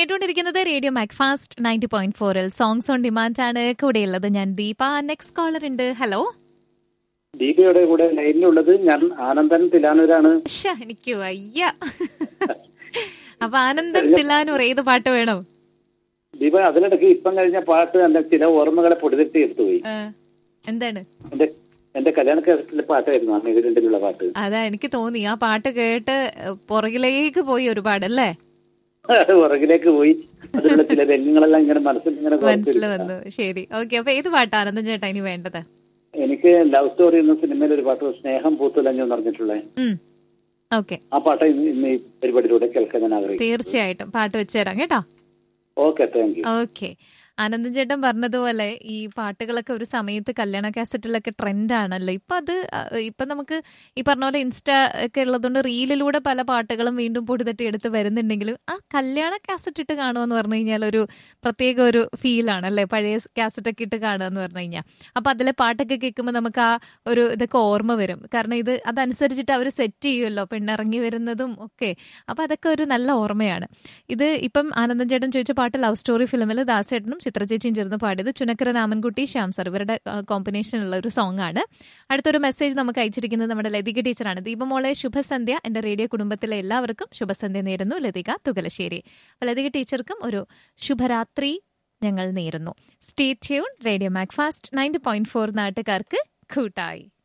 കേട്ടുകൊണ്ടിരിക്കുന്നത് radio Macfast ninety point ഫോറിൽ songs on demand ആണ് കൂടെയുള്ളത് ഞാൻ ദീപ നെക്സ്റ്റ് കോളർ ഉണ്ട് ഹലോ ദീപയുടെ കൂടെ ലൈനിലുള്ളത് ഞാൻ ആനന്ദൻ തിലാനൂരാണ് ശ്ശ, എനിക്ക് വയ്യ അപ്പൊ ആനന്ദൻ തിലാനൂർ ഏത് പാട്ട് വേണം ദീപ അതിനിടയ്ക്ക് ഇപ്പം കഴിഞ്ഞ പാട്ട് എന്റെ ചില ഓർമ്മകളെ പൊടിതെറ്റി എടുത്തുപോയി ആ, എന്താണ് എന്റെ എന്റെ കല്യാണ കേസറ്റിലെ പാട്ടായിരുന്നു ആ മികരണ്ടിലുള്ള പാട്ട് അതാ എനിക്ക് തോന്നി ആ പാട്ട് കേട്ട് പുറകിലേക്ക് പോയി ഒരുപാട് അല്ലേ അത് പുറകിലേക്ക് പോയി അതിലുള്ള ചില രംഗങ്ങളെല്ലാം ഇങ്ങനെ മനസ്സിൽ ഇങ്ങനെ മനസ്സിൽ ഓർത്തിരിക്കുന്നു. വന്നു ശരി ഓക്കെ അപ്പൊ ഏത് പാട്ടാ ആനന്ദൻ ചേട്ടാ ഇനി വേണ്ടത് എനിക്ക് ലവ് സ്റ്റോറി എന്ന സിനിമയിൽ ഒരു പാട്ട് സ്നേഹം പൂത്തുലഞ്ഞു എന്ന് പറഞ്ഞിട്ടുള്ള ഉം ഓക്കെ ആ പാട്ട് ഇന്ന് ഇന്ന് ഈ പരിപാടിയിലൂടെ കേൾക്കാൻ ഞാൻ ആഗ്രഹിക്കുന്നു തീർച്ചയായിട്ടും പാട്ട് വെച്ചുതരാം കേട്ടോ okay thank you okay Anandan ചേട്ടൻ പറഞ്ഞതുപോലെ ഈ പാട്ടുകളൊക്കെ ഒരു സമയത്ത് കല്യാണ കാസറ്റിലൊക്കെ ട്രെൻഡ് ആണല്ലോ ഇപ്പൊ അത് ആ, ഇപ്പൊ നമുക്ക് ഈ പറഞ്ഞ പോലെ ഇൻസ്റ്റ ഒക്കെ ഉള്ളതുകൊണ്ട് റീലിലൂടെ പല പാട്ടുകളും വീണ്ടും പൊടിതട്ടി എടുത്ത് വരുന്നുണ്ടെങ്കിലും ആ കല്യാണ കാസറ്റ് ഇട്ട് കാണുമെന്ന് പറഞ്ഞു കഴിഞ്ഞാൽ ഒരു പ്രത്യേക ഒരു ഫീലാണ് അല്ലേ പഴയ കാസറ്റ് ഒക്കെ ഇട്ട് കാണുക എന്ന് പറഞ്ഞു കഴിഞ്ഞാൽ അപ്പൊ അതിലെ പാട്ടൊക്കെ കേൾക്കുമ്പോൾ നമുക്ക് ആ ഒരു ഇതൊക്കെ ഓർമ്മ വരും കാരണം ഇത് അതനുസരിച്ചിട്ട് അവർ സെറ്റ് ചെയ്യുമല്ലോ പെണ്ണിറങ്ങി വരുന്നതും ഒക്കെ അപ്പൊ അതൊക്കെ ഒരു നല്ല ഓർമ്മയാണ് ഇത് ഇപ്പം ആനന്ദൻ ചേട്ടൻ ചോദിച്ച പാട്ട് ലവ് സ്റ്റോറി ഫിലിമിൽ ദാസേട്ടനും ചിത്ര ചേച്ചിയും ചേർന്ന് പാടിയത് ചുനക്കര രാമൻകുട്ടി ശ്യാം സർ ഇവരുടെ കോമ്പിനേഷൻ ഉള്ള ഒരു സോങ് ആണ് അടുത്തൊരു മെസ്സേജ് നമുക്ക് അയച്ചിരിക്കുന്നത് നമ്മുടെ ലതിക ടീച്ചറാണ് ദീപമോളെ ശുഭസന്ധ്യ എന്റെ റേഡിയോ കുടുംബത്തിലെ എല്ലാവർക്കും ശുഭസന്ധ്യ നേരുന്നു ലതിക തുകലശ്ശേരി അപ്പൊ ലതിക ടീച്ചർക്കും ഒരു ശുഭരാത്രി ഞങ്ങൾ നേരുന്നു stay tune radio Macfast ninety point four നാട്ടുകാർക്ക് കൂട്ടായി